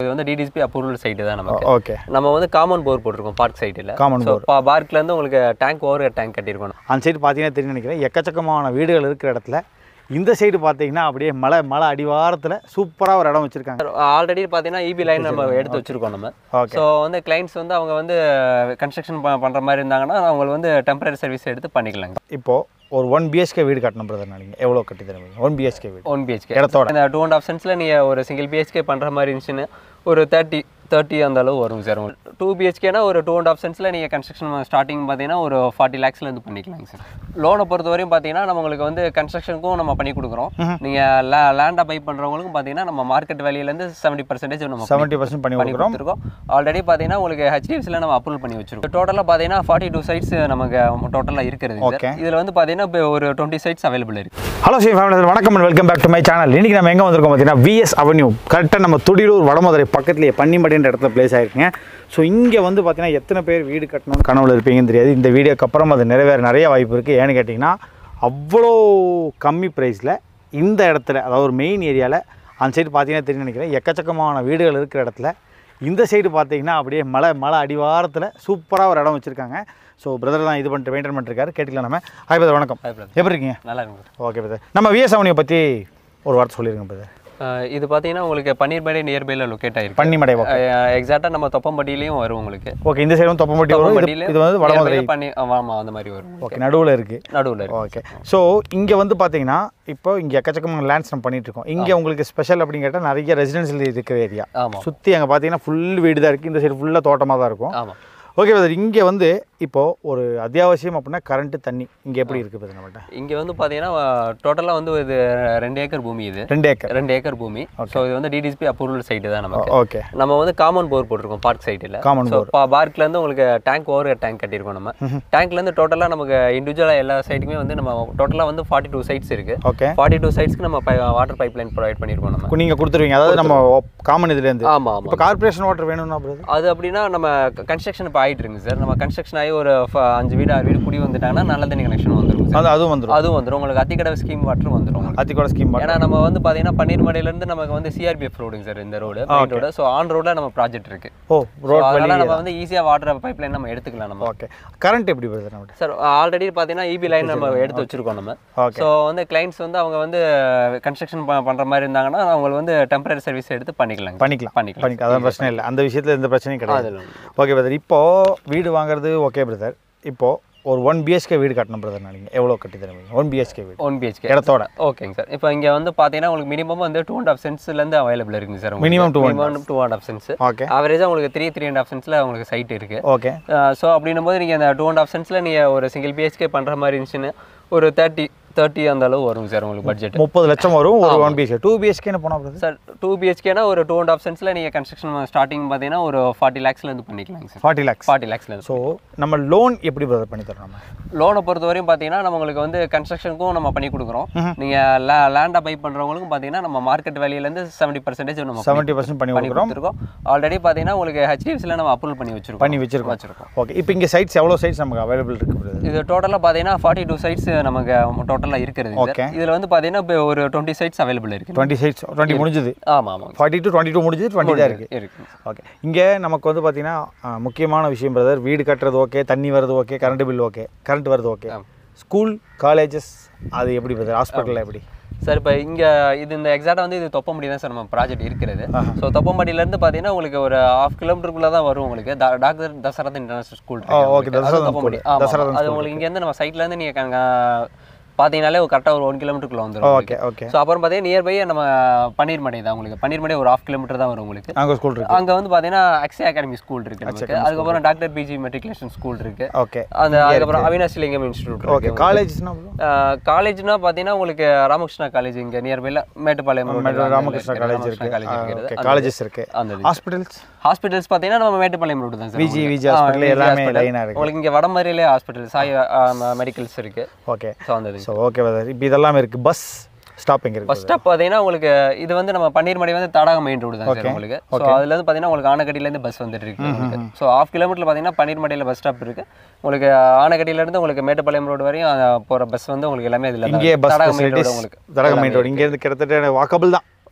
இது வந்து DDSP approval site தான் நமக்கு ஓகே நம்ம வந்து காமன் போர் போட்டிருக்கோம் பார்க் சைட்டில் Common ஸோ பார்க்ல இருந்து உங்களுக்கு டேங்க் ஓவர் டேங்க் கட்டியிருக்கோம் அந்த சைடு பார்த்தீங்கன்னா தெரியும் நினைக்கிறேன் எக்கச்சக்கமான வீடுகள் இருக்கிற இடத்துல இந்த சைடு பார்த்தீங்கன்னா அப்படியே மலை மலை அடிவாரத்தில் சூப்பராக ஒரு இடம் வச்சுருக்காங்க ஆல்ரெடி பார்த்தீங்கன்னா இபி லைன் நம்ம எடுத்து வச்சிருக்கோம் நம்ம ஓகே ஸோ வந்து கிளைண்ட்ஸ் வந்து அவங்க வந்து கன்ஸ்ட்ரக்ஷன் பண்ணுற மாதிரி இருந்தாங்கன்னா அவங்களுக்கு வந்து டெம்பரரி சர்வீஸ் எடுத்து பண்ணிக்கலாங்க இப்போது ஒரு ஒன் பிஹெச்கே வீடு கட்டணும் பிரதர் நீங்கள் எவ்வளோ கட்டி தருவீங்க ஒன் பிஹெச்கே வீடு ஒன் பிஹெச்கே இடத்தோட இந்த டூ அண்ட் ஆஃப் சென்ஸில் நீங்கள் ஒரு சிங்கிள் பிஹெச்கே பண்ணுற மாதிரி இருந்துச்சுன்னு ஒரு தேர்ட்டி தேர்ட்டி அந்த அளவு வரும் சார் உங்களுக்கு டூ பிஹெச்கேனா ஒரு டூ அண்ட் ஆஃப் சென்ஸில் நீங்கள் கன்ஸ்ட்ரக்ஷன் ஸ்டார்டிங் பார்த்தீங்கன்னா ஒரு ஃபார்ட்டி லேக்ஸ்லேருந்து பண்ணிக்கலாங்க சார் லோனை பொறுத்த வரையும் பார்த்தீங்கன்னா நம்ம உங்களுக்கு வந்து கன்ஸ்ட்ரக்ஷனுக்கும் நம்ம பண்ணி கொடுக்குறோம் நீங்கள் லே லேண்டாக பை பண்ணுறவங்களுக்கும் பார்த்தீங்கன்னா நம்ம மார்க்கெட் வேலையிலேருந்து செவன்ட்டி பர்சன்டேஜ் நம்ம செவன்ட்டி பர்சன்ட் பண்ணி பண்ணி கொடுக்குறோம் கொடுத்துருக்கோம் ஆல்ரெடி பார்த்தீங்கன்னா உங்களுக்கு ஹெச்டிஎஃப்சியில் நம்ம அப்ரூவல் பண்ணி வச்சிருக்கோம் டோட்டலாக பார்த்தீங்கன்னா ஃபார்ட்டி டூ சைட்ஸ் நமக்கு டோட்டலாக இருக்கிறது Okay. சார் இதில் வந்து பார்த்தீங்கன்னா இப்போ ஒரு டுவெண்ட்டி சைட்ஸ் அவைலபிள் இருக்குது ஹலோ சி ஃபேமிலி வணக்கம் and welcome back to my channel இன்றைக்கி நம்ம எங்கே வந்திருக்கோம் பார்த்தீங்கன்னா விஎஸ் அவென்யூ கரெக்டாக நம்ம துடிலூர் வடமதுரை பக்கத்துலேயே பன்னிமடின்ற இடத்துல பிளேஸ் ஆயிருக்குங்க ஸோ இங்கே வந்து பார்த்தீங்கன்னா எத்தனை பேர் வீடு கட்டணும்னு கனவுல இருப்பீங்கன்னு தெரியாது இந்த வீடியோக்கு அப்புறம் அது நிறைவேற நிறைய வாய்ப்பு இருக்குது ஏன்னு கேட்டிங்கன்னா அவ்வளோ கம்மி ப்ரைஸில் இந்த இடத்துல அதாவது ஒரு மெயின் ஏரியாவில் அந்த சைடு பார்த்தீங்கன்னா தெரியும் நினைக்கிறேன் எக்கச்சக்கமான வீடுகள் இருக்கிற இடத்துல இந்த சைடு பார்த்தீங்கன்னா அப்படியே மலை மலை அடிவாரத்தில் சூப்பராக ஒரு இடம் வச்சுருக்காங்க ஸோ பிரதர் தான் இது பண்ணிட்டு மெயின்டைன் பண்ணிருக்காரு கேட்டுக்கலாம் நம்ம ஹாய் பிரதர் வணக்கம் Hi, brother. எப்படி இருக்கீங்க நல்லா இருக்கும் ஓகே பிரதர் நம்ம விஎஸ் அவனியை பற்றி ஒரு வார்த்தை சொல்லிடுங்க பிரதர் அஹ் இது பார்த்தீங்கன்னா உங்களுக்கு பன்னீர்மடை நியர்பையில் லொக்கேட் ஆயிருக்கு பன்னிமடை ஓகே எக்ஸாக்டாக நம்ம தொப்பம்பட்டியிலையும் வரும் உங்களுக்கு ஓகே இந்த சைடும் தொப்பம்பட்டி வரும் இது- தொப்பம்பட்டியில இது வந்து வடமதுரை nearby ல பண்ணி ஆமாம் அந்த மாதிரி வரும் ஓகே நடுவில் இருக்குது நடுவில் இருக்கு ஓகே ஸோ இங்கே வந்து பார்த்தீங்கன்னா இப்போ இங்கே எக்கச்சக்கமான லேண்ட்ஸ் நம்ம பண்ணிட்டு இருக்கோம் இங்கே உங்களுக்கு ஸ்பெஷல் அப்படின்னு கேட்டால் நிறைய ரெசிடென்சியல் இருக்கிற ஏரியா ஆமாம் சுற்றி அங்கே பார்த்தீங்கன்னா ஃபுல் வீடு தான் இருக்குது இந்த சைடு ஃபுல்லாக தோட்டமாக தான் இருக்கும் ஆமாம் ஓகே பிரதர் இங்கே வந்து இப்போது ஒரு அத்தியாவசியம் அப்படின்னா கரண்ட்டு தண்ணி இங்கே எப்படி இருக்குது பிரதர் நம்மகிட்ட இங்கே வந்து பார்த்தீங்கன்னா டோட்டலாக வந்து இது ரெண்டு ஏக்கர் பூமி இது ரெண்டு ஏக்கர் ரெண்டு ஏக்கர் பூமி ஸோ இது வந்து டிடிஎஸ்பி அப்ரூவல் சைட்டு தான் நமக்கு ஓகே நம்ம வந்து காமன் போர் போட்டிருக்கோம் பார்க் சைட்டில் காமன் ஸோ பார்க்லேருந்து உங்களுக்கு டேங்க் ஓவர் டேங்க் கட்டியிருக்கோம் நம்ம டேங்க்லேருந்து டோட்டலாக நமக்கு இண்டிவிஜுவலாக எல்லா சைட்டுக்குமே வந்து நம்ம டோட்டலாக வந்து ஃபார்ட்டி டூ சைட்ஸ் இருக்குது ஓகே ஃபார்ட்டி டூ சைட்ஸ்க்கு நம்ம வாட்டர் பைப் லைன் ப்ரொவைட் பண்ணியிருக்கோம் நம்ம நீங்கள் கொடுத்துருவீங்க அதாவது நம்ம காமன் இதுலேருந்து ஆமாம் ஆமாம் இப்போ கார்பரேஷன் வாட்டர் வேணும்னா பிரதர் அது அப்படின்னா நம்ம கன்ஸ்ட்ரக்ஷன் இப்போ ஆகிட்டு இருக்குங்க சார் நம்ம கன்ஸ்ட்ரக்ஷன் ஆகி ஒரு ஃப- அஞ்சு வீடு ஆறு வீடு குடி வந்துட்டாங்கன்னா நல்ல தண்ணி கனெக்ஷன் வந்துடும் சார் அது அதுவும் வந்துடும் அதுவும் வந்துடும் உங்களுக்கு அத்திக்கடவை ஸ்கீம் வாட்டர் வந்துடும் உங்களுக்கு அத்திக்கோட ஸ்கீம் ஏன்னா நம்ம வந்து பார்த்தீங்கன்னா பன்னீர்மடையிலேருந்து நமக்கு வந்து சிஆர்பிஎஃப் ரோடுங்க சார் இந்த road main road so on ரோடில் நம்ம ப்ராஜெக்ட் இருக்கு ஓ So, ரோட் அதனால நம்ம வந்து ஈஸியாக வாட்டர் பைப் லைன் நம்ம எடுத்துக்கலாம் நம்ம ஓகே கரண்ட் எப்படி பிரதர் நம்மகிட்ட சார் ஆல்ரெடி பார்த்தீங்கன்னா இபி லைன் நம்ம எடுத்து வச்சிருக்கோம் நம்ம ஓகே ஸோ வந்து கிளைண்ட்ஸ் வந்து அவங்க வந்து கன்ஸ்ட்ரக்ஷன் பண்ணுற மாதிரி இருந்தாங்கன்னா அவங்களுக்கு வந்து டெம்பரரி சர்வீஸ் எடுத்து பண்ணிக்கலாங்க பண்ணிக்கலாம் பண்ணிக்கலாம் பண்ணிக்கலாம் அதான் பிரச்சனை இல்லை அந்த விஷயத்தில் எந்த பிரச்சனையும் கிடையாது அதில் ஓகே பிரதர் இப்போது வீடு வாங்குறது ஓகே பிரதர் இப்போது ஒரு ஒன் பிஹெச்கே வீடு கட்டணும் பிரதர் நீங்கள் எவ்வளோ கட்டி தருவீங்க ஒன் பிஹெச்கே வீடு ஒன் பிஹெச்கே இடத்தோட ஓகேங்க சார் இப்போ இங்கே வந்து பார்த்தீங்கன்னா உங்களுக்கு மினிமம் வந்து டூ அண்ட் ஆஃப் சென்ஸ்லேருந்து அவைலபிள் இருக்குங்க sir Minimum two and minimum two and half cents okay ஆவரேஜாக உங்களுக்கு த்ரீ த்ரீ அண்ட் ஆஃப் சென்ஸில் உங்களுக்கு சைட் இருக்குது ஓகே ஸோ அப்படின்னும் போது நீங்கள் அந்த டூ அண்ட் ஆஃப் சென்ஸில் நீங்கள் ஒரு சிங்கிள் பிஹெச்கே பண்ணுற மாதிரி இருந்துச்சுன்னு ஒரு தேர்ட்டி தேர்ட்டி அந்த அளவு வரும் சார் உங்களுக்கு பட்ஜெட் முப்பது லட்சம் வரும் ஒரு ஒன் பிஹெச்கே டூ பிஹெச்கேன்னு போனால் பிரதர் சார் டூ பிஹெச்கேனா ஒரு டூ அண்ட் ஆஃப் சென்ஸில் நீங்கள் கன்ஸ்ட்ரக்ஷன் ஸ்டார்டிங் பார்த்தீங்கன்னா ஒரு ஃபார்ட்டி லேக்ஸ்லேருந்து பண்ணிக்கலாங்க சார் ஃபார்ட்டி லேக்ஸ் ஃபார்ட்டி லேக்ஸ்லேருந்து ஸோ நம்ம லோன் எப்படி பிரதர் பண்ணி தரோம் நம்ம லோனை பொறுத்த வரையும் பார்த்தீங்கன்னா நம்ம உங்களுக்கு வந்து கன்ஸ்ட்ரக்ஷனுக்கும் நம்ம பண்ணி கொடுக்குறோம் நீங்கள் லே லேண்டாக பை பண்ணுறவங்களுக்கும் பார்த்தீங்கன்னா நம்ம மார்க்கெட் வேலையிலேருந்து செவன்ட்டி பர்சன்டேஜ் நம்ம செவன்ட்டி பர்சன்ட் பண்ணி பண்ணி கொடுக்குறோம் கொடுத்துருக்கோம் ஆல்ரெடி பார்த்தீங்கன்னா உங்களுக்கு ஹெச்டிஎஃப்சியில் நம்ம அப்ரூவல் பண்ணி வச்சிருக்கோம் பண்ணி வச்சிருக்கோம் வச்சிருக்கோம் ஓகே இப்போ இங்கே சைட்ஸ் எவ்வளோ சைட்ஸ் நமக்கு அவைலபிள் இருக்குது பிரதர் இது டோட்டலாக பார்த்தீங்கன்னா ஃபார்ட்டி டூ சைட்ஸ் நமக்கு டோட்டலாக இருக்கிறது Okay. இதில் வந்து பார்த்தீங்கன்னா இப்போ ஒரு டுவெண்ட்டி சைட்ஸ் அவைலபிள் இருக்குது டுவெண்ட்டி சைட்ஸ் டுவெண்ட்டி முடிஞ்சுது ஆமாம் ஆமாம் ஃபார்ட்டி டு டுவெண்ட்டி டூ முடிஞ்சுது டுவெண்ட்டி தான் இருக்குது இருக்கு ஓகே இங்கே நமக்கு வந்து பார்த்தீங்கன்னா ஆ, முக்கியமான விஷயம் பிரதர் வீடு கட்டுறது ஓகே தண்ணி வருது okay current bill okay current வருது ஓகே ஸ்கூல் காலேஜஸ் அது எப்படி பிரதர் ஹாஸ்பிட்டலில் எப்படி சார் இப்போ இங்கே இது இந்த எக்ஸாக்டாக வந்து இது தொப்பம்படி தான் சார் நம்ம ப்ராஜெக்ட் இருக்கிறது ஸோ தொப்பம்படியிலேருந்து பார்த்தீங்கன்னா உங்களுக்கு ஒரு ஹாஃப் கிலோமீட்டருக்குள்ளே தான் வரும் உங்களுக்கு டா- doctor Dasarath international school oh, okay, Dasarathan Thoppampatti school. ஆமாம் தசரதன் அது உங்களுக்கு இங்கேருந்து நம்ம சைட்லேருந்து நீங்கள் பார்த்தீங்கனாலே ஒரு கரெக்டாக ஒரு ஒன் கிலோமீட்டருக்குள்ள வந்துடும் ஓகே ஓகே ஸோ அப்புறம் பார்த்தீங்கன்னா நியர்பை நம்ம பன்னீர்மடை தான் உங்களுக்கு பன்னீர்மடை ஒரு ஹாஃப் கிலோமீட்டர் தான் வரும் உங்களுக்கு அங்கே ஸ்கூல் இருக்கு அங்கே வந்து பார்த்தீங்கன்னா அக்ஷய அகாடமி ஸ்கூல் இருக்கு நமக்கு அதுக்கப்புறம் டாக்டர் பிஜி மெட்ரிகுலேஷன் ஸ்கூல் இருக்கு ஓகே அந்த அதுக்கப்புறம் அவினாசிலிங்கம் இன்ஸ்டியூட் ஓகே இருக்கு காலேஜ்னா காலேஜ்னா பார்த்தீங்கன்னா உங்களுக்கு ராமகிருஷ்ணா காலேஜ் இங்கே நியர்பைல மேட்டுப்பாளையம் road ல ராமகிருஷ்ணா காலேஜ் ராமகிருஷ்ணா இருக்கு காலேஜ் இருக்கிறது ஓகே காலேஜஸ் இருக்கு அந்த ஹாஸ்பிட்டல்ஸ் ஹாஸ்பிட்டல்ஸ் பார்த்தீங்கன்னா நம்ம மேட்டுப்பாளையம் ரோடு தான் சார் விஜி உங்களுக்கு. விஜி ஆ, ஹாஸ்பிட்டல் விஜி எல்லாமே hospital. லைனாக இருக்கு உங்களுக்கு இங்கே வடமறையிலே ஹாஸ்பிட்டல் சாய் மெடிக்கல்ஸ் இருக்கு ஓகே ஸோ அந்த இது ஸோ ஓகே பிரதர் இப்போ இதெல்லாம் இருக்குது பஸ் ஸ்டாப்பிங் இருக்கு ஃபர்ஸ்ட் ஸ்டாப் பார்த்தீங்கன்னா உங்களுக்கு இது வந்து நம்ம பன்னீர்மடை வந்து தடாகம் மெயின் ரோடு தான் சார் உங்களுக்கு ஸோ அதுலேருந்து பார்த்தீங்கன்னா உங்களுக்கு ஆனக்கட்டிலேருந்து பஸ் வந்துட்டு இருக்கு உங்களுக்கு ஸோ ஆஃப் கிலோமீட்டர் பார்த்தீங்கன்னா பன்னீர்மடையில் பஸ் ஸ்டாப் இருக்கு உங்களுக்கு ஆனக்கட்டிலேருந்து உங்களுக்கு மேட்டுப்பாளையம் ரோடு வரையும் அஹ், போற பஸ் வந்து உங்களுக்கு எல்லாமே இதில் இங்கே bus Thadagam main road facilities உங்களுக்கு தடக மெயின் ரோடு இங்கேருந்து கிட்டத்தட்ட வாக்கபிள் தான்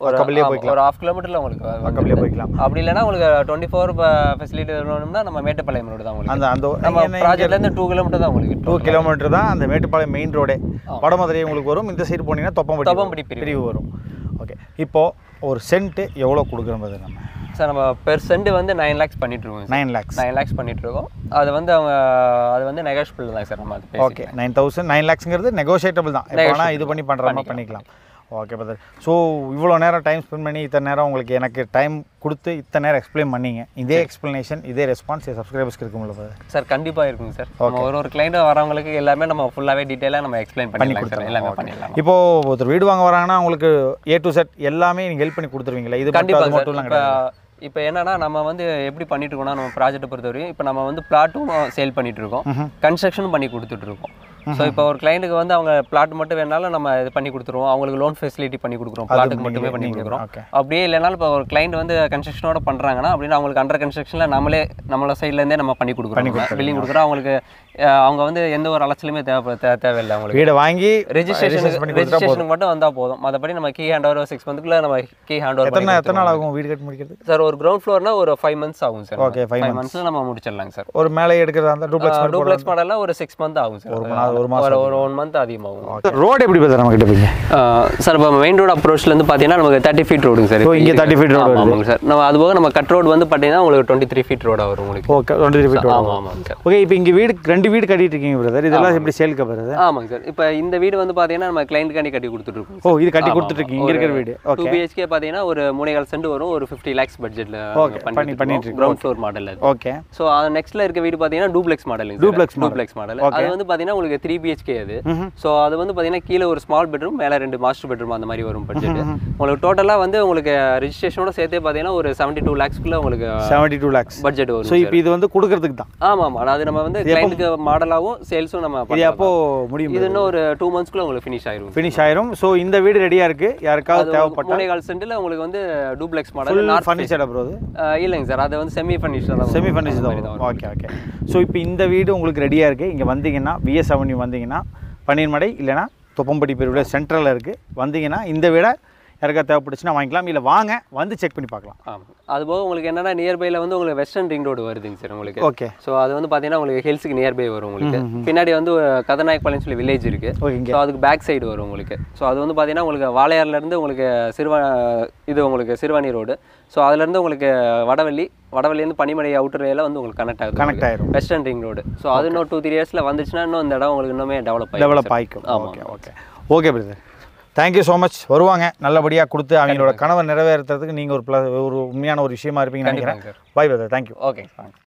ஒரு பக்கத்துலயே ஆமா, போய்க்கலாம் ஒரு ஹாஃப் கிலோமீட்டரில் உங்களுக்கு வ- பக்கத்துலேயே போய்க்கலாம் அப்படி இல்லைன்னா உங்களுக்கு டுவெண்ட்டி ஃபோர் ஃபெசிலிட்டி வேணும்னா நம்ம மேட்டுப்பாளையம் ரோடு தான் உங்களுக்கு அந்த அந்த நம்ம என்ன ப்ராஜெக்ட்லேருந்து டூ கிலோமீட்டர் தான் உங்களுக்கு டூ கிலோமீட்டர் தான் அந்த மேட்டுப்பாளையம் மெயின் ரோடே வடமதுரை உங்களுக்கு வரும் இந்த சைடு போனீங்கன்னா தொப்பம்பட்டி தொப்பம்பட்டி பிரிவு. பிரிவு வரும் ஓகே இப்போது ஒரு சென்ட்டு எவ்வளோ கொடுக்குறது நம்ம சார் நம்ம பெர் சென்ட் வந்து நைன் லேக்ஸ் பண்ணிட்டு இருக்கோம் sir nine lakhs nine lakhs பண்ணிட்டு இருக்கோம் அது வந்து அவங்க அது வந்து நெகோஷியபிள் தான் சார் நம்ம அது பேசி ஓகே நைன் தௌசண்ட் நைன் லேக்ஸுங்கிறது நெகோஷியேட்டபிள் தான் எப்போ வேணால் இது பண்ணி பண்ணுற மாதிரி பண்ணிக்கலாம் ஓகே பிரதர் ஸோ இவ்வளோ நேரம் டைம் ஸ்பெண்ட் பண்ணி இத்தனை நேரம் உங்களுக்கு எனக்கு டைம் கொடுத்து இத்தனை நேரம் எக்ஸ்பிளைன் பண்ணீங்க இதே எக்ஸ்ப்ளனேஷன் இதே ரெஸ்பான்ஸ் சப்ஸ்கிரைபர்ஸ்க்கு இருக்கும்ல பிரதர் சார் கண்டிப்பாக இருக்குங்க சார் நம்ம ஒரு ஒரு கிளைண்ட் வரவங்களுக்கு எல்லாமே நம்ம ஃபுல்லாகவே டீட்டெயிலாக நம்ம எக்ஸ்பிளைன் பண்ணிக்கலாம் சார் எல்லாமே பண்ணிடலாம் இப்போ ஒருத்தர் வீடு வாங்க வராங்கன்னா உங்களுக்கு ஏ டு செட் எல்லாமே நீங்கள் ஹெல்ப் பண்ணி கொடுத்துருவீங்களா இது மட்டும் அது கண்டிப்பாக மட்டும் சார் இல்லை இப்போ இப்போ என்னன்னா நம்ம வந்து எப்படி பண்ணிட்டு இருக்கோம்னா நம்ம ப்ராஜெக்ட்டை பொறுத்தவரையும் இப்போ நம்ம வந்து பிளாட்டும் சேல் பண்ணிட்டு இருக்கோம் கன்ஸ்ட்ரக்ஷனும் பண்ணி கொடுத்துட்டு இருக்கோம் ஸோ இப்போ ஒரு கிளைண்ட்டுக்கு வந்து அவங்க பிளாட் மட்டும் வேணாலும் நம்ம இது பண்ணி கொடுத்துருவோம் அவங்களுக்கு லோன் ஃபெசிலிட்டி பண்ணி கொடுக்குறோம் பிளாட்டுக்கு மட்டுமே பண்ணி கொடுக்குறோம் ஓகே அப்படியே இல்லைனாலும் இப்போ ஒரு கிளைண்ட் வந்து கன்ஸ்ட்ரக்ஷனோட பண்ணுறாங்கன்னா அப்படின்னு அவங்களுக்கு அண்டர் கன்ஸ்ட்ரக்ஷனில் நம்மளே நம்மள சைட்லேருந்தே நம்ம பண்ணி கொடுக்குறோம் பில்லிங் கொடுக்குறோம் அவங்களுக்கு அஹ், அவங்க வந்து எந்த ஒரு அலைச்சலுமே தேவை தே- தேவையில்லை அவங்களுக்கு வீடை வாங்கி ரெஜிஸ்ட்ரேஷன் பண்ணி கொடுத்தா போதும் ரெஜிஸ்ட்ரேஷனுக்கு மட்டும் வந்தால் போதும் மற்றபடி நம்ம கீ ஹேண்ட் ஓவர் சிக்ஸ் மந்த்துக்குள்ள நம்ம கீ ஹேண்ட் ஓவர் எத்தனை எத்தனை நாள் ஆகும் வீடு கட்டி முடிக்கிறது சார் ஒரு கிரவுண்ட் ஃப்ளோர்னா ஒரு ஃபைவ் மந்த்ஸ் ஆகும் சார் Okay, five ஃபைவ் மந்த்ஸில் நம்ம முடிச்சிடலாங்க சார் ஒரு மேலே எடுக்கிறதா இருந்தால் டூப்ளெக்ஸ் மாதிரி டூப்ளெக்ஸ் மாடலில் ஒரு சிக்ஸ் மந்த் ஆகும் சார் ஒரு மணி- ஒரு மாசம் ஒரு ஒரு ஒன் மந்த் அதிகமாகும் ரோடு எப்படி பிரதர் நம்ம கிட்ட போய் சார் இப்போ மெயின் ரோடு அப்ரோச்லேருந்து பார்த்தீங்கன்னா நமக்கு தேர்ட்டி ஃபீட் ரோடுங்க சார் ஓ, இங்க 30 feet road வருது. ஆமாங்க சார் நம்ம அது போக நம்ம கட் ரோடு வந்து பார்த்தீங்கன்னா உங்களுக்கு டுவெண்ட்டி த்ரீ ஃபீட் ரோடாக வரும் உங்களுக்கு ஓகே டுவெண்ட்டி ஃபீட் ஆமாம் ஆமாங்க சார் ஓகே இப்போ இங்கே வீடு ரெண்டு வீடு கட்டிட்டு இருக்கீங்க பிரதர் இதெல்லாம் எப்படி சேலுக்கு பிரதர் ஆமாங்க சார் இப்போ இந்த வீடு வந்து பார்த்தீங்கன்னா நம்ம கிளைண்ட் காண்டி கட்டி கொடுத்துட்ருக்கோம் ஓ இது கட்டி கொடுத்துட்ருக்கீங்க இங்கே இருக்கிற வீடு டூ ஓகே பிஹெச்கே பார்த்தீங்கன்னா ஒரு மூணேகால் சென்ட் வரும் ஒரு ஃபிஃப்டி லேக்ஸ் பட்ஜெட்டில் Okay, பண்ணி- பண்ணி பண்ணிட்டு இருக்கோம். கிரவுண்ட் ஃப்ளோர் மாடல் அது ஓகே ஸோ அது நெக்ஸ்ட்ல இருக்க வீடு பார்த்தீங்கன்னா duplex model Duplex model. Duplex model அது வந்து பார்த்தீங்கன்னா உங்களுக்கு த்ரீ பிஹெச்கே அது ஸோ அது வந்து பார்த்தீங்கன்னா கீழே ஒரு ஸ்மால் பெட்ரூம் மேலே ரெண்டு மாஸ்டர் பெட்ரூம் அந்த மாதிரி வரும் பட்ஜெட் உங்களுக்கு டோட்டலாக வந்து உங்களுக்கு ரெஜிஸ்ட்ரேஷனோட சேர்த்தே பார்த்தீங்கன்னா ஒரு செவன்ட்டி டூ லேக்ஸ்க்குள்ள உங்களுக்கு seventy two lakhs budget so வரும் இப்போ இது வந்து கொடுக்கறதுக்கு தான் ஆமாம் ஆமாம் அது நம்ம வந்து கிளைண்ட்டுக்கு மாடலாகவும் சேல்ஸும் நம்ம இது பண்ணலாம். எப்போ முடியும் இது இன்னும் ஒரு டூ மந்த்ஸ்க்குள்ள உங்களுக்கு ஃபினிஷ் ஆயிரும் ஃபினிஷ் ஆயிரும் ஸோ இந்த வீடு ரெடியாக இருக்குது யாருக்காவது தேவைப்பட்ட மூணே கால் சென்டில் உங்களுக்கு வந்து duplex model full north furniture bro அது இல்லைங்க சார் அது வந்து செமி ஃபர்னிச்சர் தான் செமி ஃபர்னிச்சர் தான் வரும் ஓகே ஓகே ஸோ இப்போ இந்த வீடு உங்களுக்கு ரெடியாக இருக்குது இங்கே வந்தீங்கன்னா விஎஸ் அவென்யூ வந்தீங்கன்னா பன்னீர்மடை இல்லைன்னா தொப்பம்பட்டி பெருவிட சென்ட்ரலில் இருக்குது வந்தீங்கன்னா இந்த வீடை யாருக்கா தேவைப்பட்டுச்சுன்னா வாங்கிக்கலாம் இல்லை வாங்க வந்து செக் பண்ணி பார்க்கலாம் ஆமாம் அது போக உங்களுக்கு என்னன்னா நியர்பைல வந்து உங்களுக்கு வெஸ்டர்ன் ரிங் ரோடு வருதுங்க சார் உங்களுக்கு ஓகே ஸோ அது வந்து பார்த்தீங்கன்னா உங்களுக்கு ஹில்ஸுக்கு நியர்பை வரும் உங்களுக்கு பின்னாடி வந்து கதநாயக்கப்பாளையம் சொல்லி வில்லேஜ் இருக்கு ஓகே இங்கே ஸோ அதுக்கு பேக் சைடு வரும் உங்களுக்கு ஸோ அது வந்து பார்த்தீங்கன்னா உங்களுக்கு வாளையார்ல இருந்து உங்களுக்கு சிறுவா இது உங்களுக்கு சிறுவாணி ரோடு ஸோ அதுலேருந்து உங்களுக்கு வடவள்ளி வடவள்ளிலேருந்து பனிமலை அவுட்டர் ஏரியாவில் வந்து உங்களுக்கு கனெக்ட் ஆகுது கனெக்ட் ஆயிரும் வெஸ்டர்ன் ரிங் ரோடு ஸோ அது இன்னும் டூ த்ரீ இயர்ஸில் வந்துச்சுன்னா இன்னும் இந்த இடம் உங்களுக்கு இன்னுமே டெவலப் ஆகும் டெவலப் ஆகிக்கும் okay okay okay brother thank you so much வருவாங்க நல்லபடியாக கொடுத்து அவங்களோட கனவை நிறைவேற்றுறதுக்கு நீங்கள் ஒரு ப்ளஸ் ஒரு உண்மையான ஒரு விஷயமா இருப்பீங்கன்னு நினைக்கிறேன் கண்டிப்பாங்க sir bye brother thank you okay